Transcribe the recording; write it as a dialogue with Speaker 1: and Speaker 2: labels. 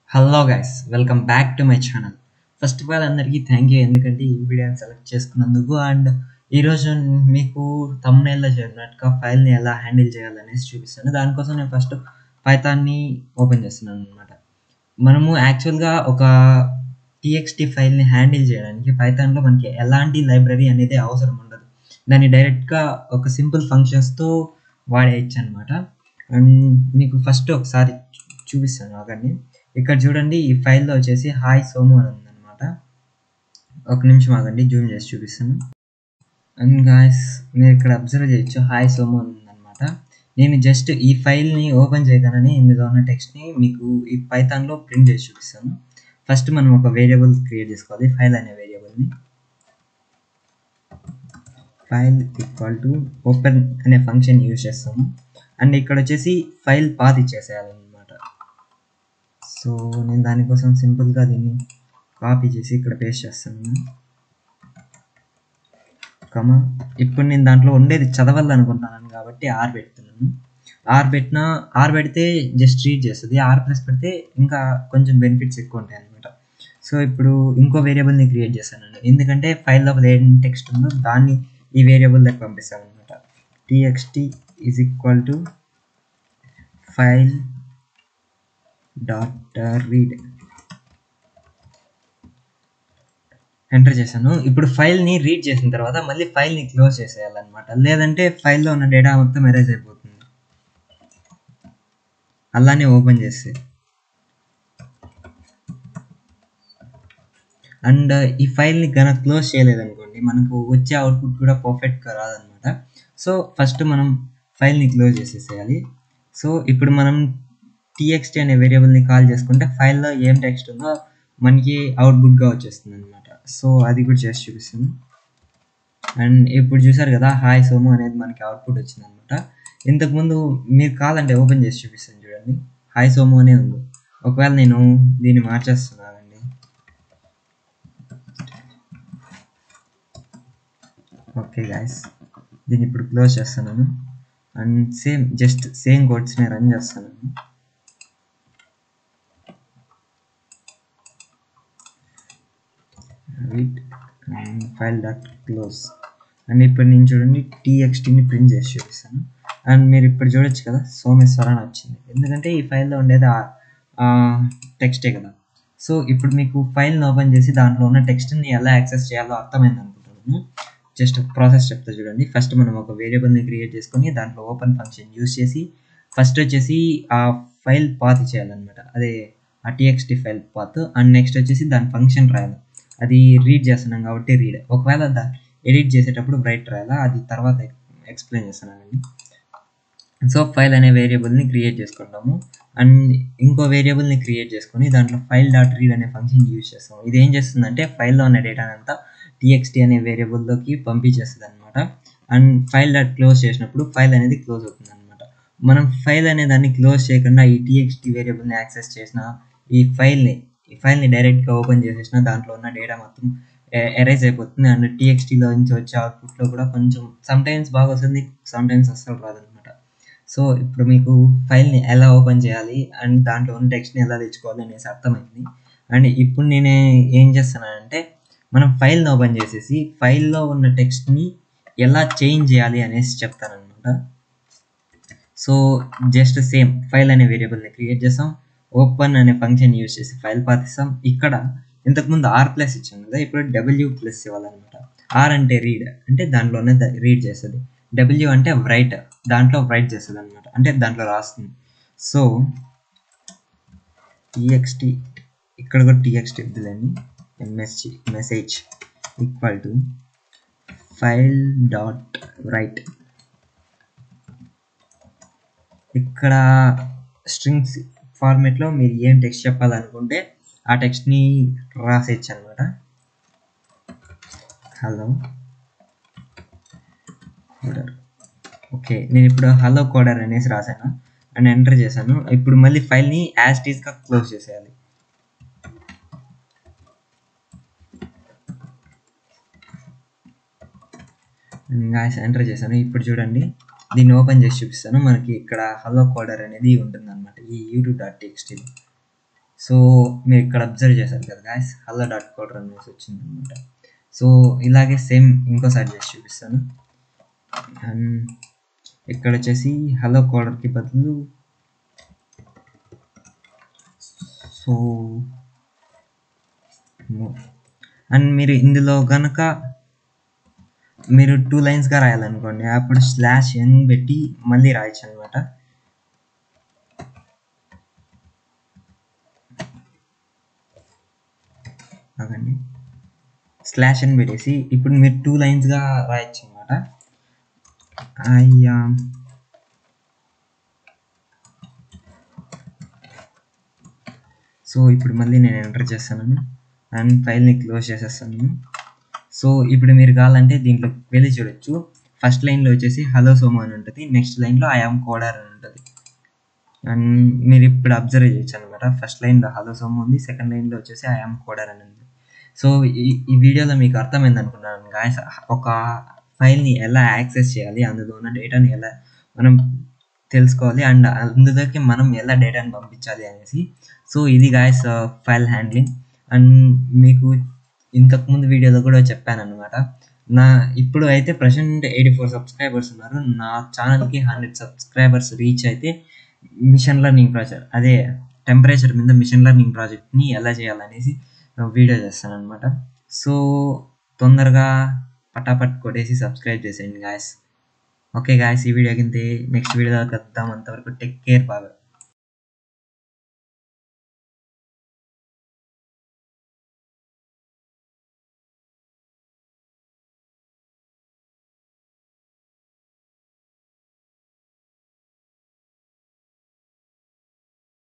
Speaker 1: hello guys welcome back to my channel first of all అందరికీ thank you ఎందుకంటే ఈ వీడియోని సెలెక్ట్ చేసుకున్నందుకు అండ్ ఈరోజు మీకు తమ్నేల్లో చెప్పినట్టుగా ఫైల్ని ఎలా హ్యాండిల్ చేయాలనేసి చూపిస్తాను దానికోసం నేను ఫస్ట్ పైథాన్ని ఓపెన్ చేస్తున్నాను అనమాట మనము యాక్చువల్గా ఒక టీఎక్స్టీ ఫైల్ని హ్యాండిల్ చేయడానికి పైథాన్లో మనకి ఎలాంటి లైబ్రరీ అనేది అవసరం ఉండదు దాన్ని డైరెక్ట్గా ఒక సింపుల్ ఫంక్షన్స్తో వాడేయచ్చు అనమాట అండ్ మీకు ఫస్ట్ ఒకసారి చూపిస్తాను అక్కడిని ఇక్కడ చూడండి ఈ ఫైల్లో వచ్చేసి హాయ్ సోము అని ఉందన్నమాట ఒక నిమిషం ఆగండి జూమ్ చేసి చూపిస్తాను అండ్ గాయస్ మీరు ఇక్కడ అబ్జర్వ్ చేయొచ్చు హాయ్ సోము అని ఉందన్నమాట నేను జస్ట్ ఈ ఫైల్ని ఓపెన్ చేయగానే ఇందులో ఉన్న టెక్స్ట్ని మీకు ఈ పైథాన్లో ప్రింట్ చేసి చూపిస్తాను ఫస్ట్ మనం ఒక వేరియబుల్ క్రియేట్ చేసుకోవాలి ఫైల్ అనే వేరియబుల్ని ఫైల్ ఈక్వల్ టు ఓపెన్ అనే ఫంక్షన్ యూజ్ చేస్తాము అండ్ ఇక్కడ వచ్చేసి ఫైల్ పాత్ ఇచ్చేసేయాలన్నమాట సో నేను దానికోసం సింపుల్గా దీన్ని కాపీ చేసి ఇక్కడ పేస్ట్ చేస్తాను కమా ఇప్పుడు నేను దాంట్లో ఉండేది చదవాలనుకుంటున్నాను కాబట్టి ఆర్ పెడుతున్నాను ఆర్ పెట్టినా ఆర్ పెడితే జస్ట్ రీడ్ చేస్తుంది ఆర్ ప్లస్ పెడితే ఇంకా కొంచెం బెనిఫిట్స్ ఎక్కువ ఉంటాయి అనమాట సో ఇప్పుడు ఇంకో వేరియబుల్ని క్రియేట్ చేశాను ఎందుకంటే ఫైల్ లోపల ఏం టెక్స్ట్ ఉందో దాన్ని ఈ వేరియబుల్ దగ్గర పంపిస్తాను అనమాట TXT is equal to file dot read enter చేశాను ఇప్పుడు ఫైల్ని రీడ్ చేసిన తర్వాత మళ్ళీ ఫైల్ని క్లోజ్ చేసేయాలన్నమాట లేదంటే ఫైల్లో ఉన్న డేటా మొత్తం ఎరేజ్ అయిపోతుంది అలానే ఓపెన్ చేస్తే అండ్ ఈ ఫైల్ని కనుక క్లోజ్ చేయలేదనుకోండి మనకు వచ్చే అవుట్పుట్ కూడా పర్ఫెక్ట్గా రాదనమాట సో ఫస్ట్ మనం ఫైల్ని క్లోజ్ చేసేసేయాలి సో ఇప్పుడు మనం టీఎక్స్టీ అనే వేరియబుల్ని కాల్ చేసుకుంటే ఫైల్లో ఏం టెక్స్ట్ ఉందో మనకి అవుట్పుట్గా వచ్చేస్తుంది అనమాట సో అది కూడా చేసి చూపిస్తాను అండ్ ఇప్పుడు చూసారు కదా హాయ్ సోము అనేది మనకి అవుట్పుట్ వచ్చింది అనమాట ఇంతకుముందు మీరు కాదంటే ఓపెన్ చేసి చూపిస్తాను చూడండి హాయ్ సోము అనే ఉంది ఒకవేళ నేను దీన్ని మార్చేస్తున్నానండి ఓకే గాయస్ దీన్ని ఇప్పుడు క్లోజ్ చేస్తున్నాను అండ్ సేమ్ జస్ట్ సేమ్ కోడ్స్ని రన్ చేస్తున్నాను read file dot close and ఇప్పుడు నేను చూడండి టీఎక్స్టీని ప్రింట్ చేసి చూపిస్తాను అండ్ మీరు ఇప్పుడు చూడొచ్చు కదా సోమేశ్వర అని వచ్చింది ఎందుకంటే ఈ ఫైల్లో ఉండేది టెక్స్టే కదా సో ఇప్పుడు మీకు ఫైల్ని ఓపెన్ చేసి దాంట్లో ఉన్న టెక్స్ట్ని ఎలా యాక్సెస్ చేయాలో అర్థమైంది అనుకుంటున్నాను జస్ట్ ప్రాసెస్ చెప్తా చూడండి ఫస్ట్ మనం ఒక వేరియబుల్ని క్రియేట్ చేసుకొని దాంట్లో ఓపెన్ ఫంక్షన్ యూస్ చేసి ఫస్ట్ వచ్చేసి ఆ ఫైల్ పాత్ చేయాలన్నమాట అదే ఆ TXT file path and next వచ్చేసి దాని ఫంక్షన్ రాయాలి అది రీడ్ చేస్తున్నాం కాబట్టి రీడ్ ఒకవేళ దా ఎడిట్ చేసేటప్పుడు రైట్ రాయాలా అది తర్వాత ఎక్స్ప్లెయిన్ చేస్తున్నానండి సో ఫైల్ అనే వేరియబుల్ని క్రియేట్ చేసుకుంటాము అండ్ ఇంకో వేరియబుల్ని క్రియేట్ చేసుకొని దాంట్లో ఫైల్ డాట్ రీడ్ అనే ఫంక్షన్ యూజ్ చేస్తాము ఇది ఏం చేస్తుందంటే ఫైల్లో ఉన్న డేటా అంతా టీఎక్స్టీ అనే వేరియబుల్లోకి పంపించేస్తుంది అనమాట అండ్ ఫైల్ డాట్ క్లోజ్ చేసినప్పుడు ఫైల్ అనేది క్లోజ్ అవుతుంది అనమాట మనం ఫైల్ అనే దాన్ని క్లోజ్ చేయకుండా ఈ టీఎక్స్టీ వేరియబుల్ని యాక్సెస్ చేసిన ఈ ఫైల్ని ఈ ఫైల్ని డైరెక్ట్గా ఓపెన్ చేసేసిన దాంట్లో ఉన్న డేటా మొత్తం ఎరేజ్ అయిపోతుంది అండ్ టీఎక్స్టీలో నుంచి వచ్చే అవుట్పుట్లో కూడా కొంచెం సమ్టైమ్స్ బాగా వస్తుంది సమ్టైమ్స్ అస్సలు రాదనమాట సో ఇప్పుడు మీకు ఫైల్ని ఎలా ఓపెన్ చేయాలి అండ్ దాంట్లో ఉన్న టెక్స్ట్ని ఎలా తెచ్చుకోవాలి అనేసి అర్థమైంది అండ్ ఇప్పుడు నేను ఏం చేస్తున్నానంటే మనం ఫైల్ని ఓపెన్ చేసేసి ఫైల్లో ఉన్న టెక్స్ట్ని ఎలా చేంజ్ చేయాలి అనేసి చెప్తానమాట సో జస్ట్ సేమ్ ఫైల్ అనే వేరియబుల్ని క్రియేట్ చేస్తాం ఓపెన్ అనే ఫంక్షన్ యూజ్ చేసి ఫైల్ పాతిస్తాం ఇక్కడ ఇంతకుముందు ఆర్ ప్లస్ ఇచ్చాం కదా ఇప్పుడు డబ్ల్యూ ప్లస్ ఇవ్వాలన్నమాట ఆర్ అంటే రీడ్ అంటే దాంట్లోనే రీడ్ చేస్తుంది డబ్ల్యూ అంటే రైట్ దాంట్లో రైట్ చేస్తుంది అనమాట అంటే దాంట్లో రాస్తుంది సో టీఎక్స్టీ ఇక్కడ కూడా టీఎక్స్టీ వద్దులేండి MSG message equal to file dot write ఇక్కడ స్ట్రింగ్స్ ఫార్మేట్లో మీరు ఏం టెక్స్ట్ చెప్పాలనుకుంటే ఆ టెక్స్ట్ని రాసేయచ్చు అనమాట హలో కోడర్ ఓకే నేను ఇప్పుడు హలో కోడర్ అనేసి రాశాను అండ్ ఎంటర్ చేశాను ఇప్పుడు మళ్ళీ ఫైల్ని యాజ్ టీస్గా క్లోజ్ చేసేయాలి గాయస్ ఎంటర్ చేశాను ఇప్పుడు చూడండి దీన్ని ఓపెన్ చేసి చూపిస్తాను మనకి ఇక్కడ హలో కోడర్ అనేది ఉంటుంది అనమాట ఈ యూట్యూబ్ డాట్ టీఎక్స్టీలో సో మీరు ఇక్కడ అబ్జర్వ్ చేశారు కదా guys hello dot code run చేసి వచ్చింది అనమాట సో ఇలాగే సేమ్ ఇంకోసారి చేసి చూపిస్తాను అండ్ ఇక్కడ వచ్చేసి హలో కోడర్కి బదులు సో అండ్ మీరు ఇందులో గనక మీరు టూ లైన్స్గా రాయాలనుకోండి అప్పుడు స్లాష్ ఎన్ పెట్టి మళ్ళీ రాయొచ్చు అనమాట అదండి స్లాష్ అని పెట్టేసి ఇప్పుడు మీరు టూ లైన్స్గా రాయొచ్చు అనమాట అయ్యా సో ఇప్పుడు మళ్ళీ నేను ఎంటర్ చేస్తాను అండ్ ఫైల్ని క్లోజ్ చేసేస్తాను సో ఇప్పుడు మీరు కావాలంటే దీంట్లో వెళ్ళి చూడొచ్చు ఫస్ట్ లైన్లో వచ్చేసి హలో సోమో అని ఉంటుంది నెక్స్ట్ లైన్లో ఐఆమ్ కోడర్ అని ఉంటుంది అండ్ మీరు ఇప్పుడు అబ్జర్వ్ చేయొచ్చు అనమాట ఫస్ట్ లైన్లో హలో సోమో ఉంది సెకండ్ లైన్లో వచ్చేసి ఐఆమ్ కోడర్ అని ఉంది సో ఈ ఈ వీడియోలో మీకు అర్థమైంది అనుకున్నాను గాయస్ ఒక ఫైల్ని ఎలా యాక్సెస్ చేయాలి అందులో ఉన్న డేటాని ఎలా మనం తెలుసుకోవాలి అండ్ అందులోకి మనం ఎలా డేటాని పంపించాలి అనేసి సో ఇది గాయస్ ఫైల్ హ్యాండ్లింగ్ అండ్ మీకు ఇంతకుముందు వీడియోలో కూడా చెప్పాను అనమాట నా ఇప్పుడు అయితే ప్రజెంట్ ఎయిటీ ఫోర్ సబ్స్క్రైబర్స్ ఉన్నారు నా ఛానల్కి హండ్రెడ్ సబ్స్క్రైబర్స్ రీచ్ అయితే మిషన్ లెర్నింగ్ ప్రాజెక్ట్ అదే టెంపరేచర్ మీద మిషన్ లెర్నింగ్ ప్రాజెక్ట్ని ఎలా చేయాలనేసి వీడియో చేస్తాను అనమాట సో తొందరగా పటాపట్ కొట్టేసి సబ్స్క్రైబ్ చేసేయండి గాయస్ ఓకే గాయస్ ఈ వీడియో కింద నెక్స్ట్ వీడియో కలుద్దాం అంతవరకు టేక్ కేర్ బాగా